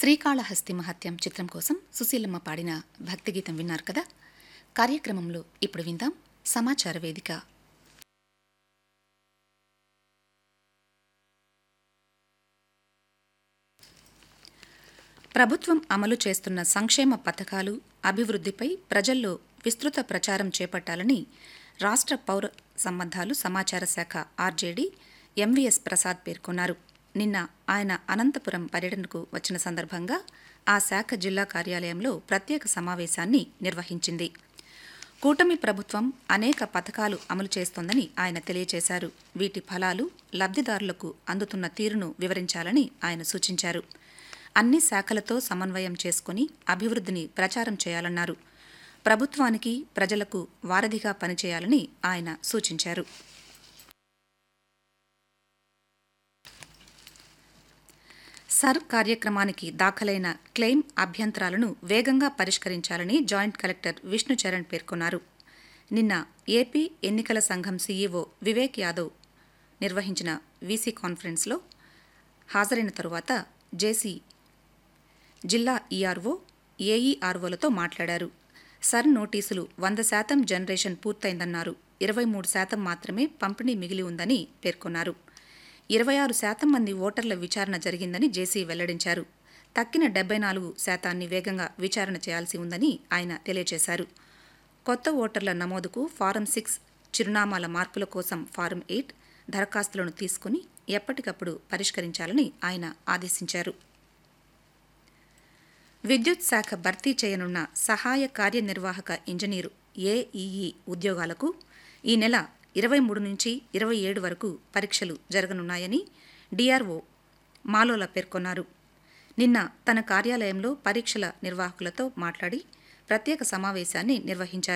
శ్రీకాళహస్తి మహత్యం చిత్రం కోసం సుశీలమ్మ పాడిన భక్తి గీతం విన్నారు కదా కార్యక్రమంలో ఇప్పుడు విందాం సమాచార వేదిక ప్రభుత్వం అమలు చేస్తున్న సంక్షేమ పథకాలు అభివృద్ధిపై ప్రజల్లో విస్తృత ప్రచారం చేపట్టాలని రాష్ట్ర పౌర సంబంధాలు సమాచార శాఖ ఆర్జేడీ ఎంవీఎస్ ప్రసాద్ పేర్కొన్నారు నిన్న ఆయన అనంతపురం పర్యటనకు వచ్చిన సందర్భంగా ఆ శాఖ జిల్లా కార్యాలయంలో ప్రత్యేక సమావేశాన్ని నిర్వహించింది కూటమి ప్రభుత్వం అనేక పథకాలు అమలు చేస్తోందని ఆయన తెలియజేశారు వీటి ఫలాలు లబ్ధిదారులకు అందుతున్న తీరును వివరించాలని ఆయన సూచించారు అన్ని శాఖలతో సమన్వయం చేసుకుని అభివృద్ధిని ప్రచారం చేయాలన్నారు ప్రభుత్వానికి ప్రజలకు వారధిగా పనిచేయాలని ఆయన సూచించారు సర్ కార్యక్రమానికి దాఖలైన క్లెయిమ్ అభ్యంతరాలను వేగంగా పరిష్కరించాలని జాయింట్ కలెక్టర్ విష్ణు చరణ్ పేర్కొన్నారు నిన్న ఏపీ ఎన్నికల సంఘం సీఈఓ వివేక్ యాదవ్ నిర్వహించిన వీసీ కాన్ఫరెన్స్లో హాజరైన తరువాత జేసీ జిల్లా ఈఆర్ఓ ఏఈఆర్ఓలతో మాట్లాడారు సర్ నోటీసులు వంద శాతం జనరేషన్ పూర్తయిందన్నారు ఇరవై మూడు శాతం మాత్రమే పంపిణీ మిగిలి ఉందని పేర్కొన్నారు ఇరవై ఆరు శాతం మంది ఓటర్ల విచారణ జరిగిందని జేసీ వెల్లడించారు తక్కిన డెబ్బై నాలుగు శాతాన్ని వేగంగా విచారణ చేయాల్సి ఉందని ఆయన తెలియజేశారు కొత్త ఓటర్ల నమోదుకు ఫారం సిక్స్ చిరునామాల మార్పుల కోసం ఫారం ఎయిట్ దరఖాస్తులను తీసుకుని ఎప్పటికప్పుడు పరిష్కరించాలని ఆయన ఆదేశించారు విద్యుత్ శాఖ భర్తీ చేయనున్న సహాయ కార్యనిర్వాహక ఇంజనీరు ఏఈఈ ఉద్యోగాలకు ఈ నెల ఇరవై మూడు నుంచి ఇరవై ఏడు వరకు పరీక్షలు జరగనున్నాయని డిఆర్ఓ మాలోల పేర్కొన్నారు నిన్న తన కార్యాలయంలో పరీక్షల నిర్వాహకులతో మాట్లాడి ప్రత్యేక సమావేశాన్ని నిర్వహించారు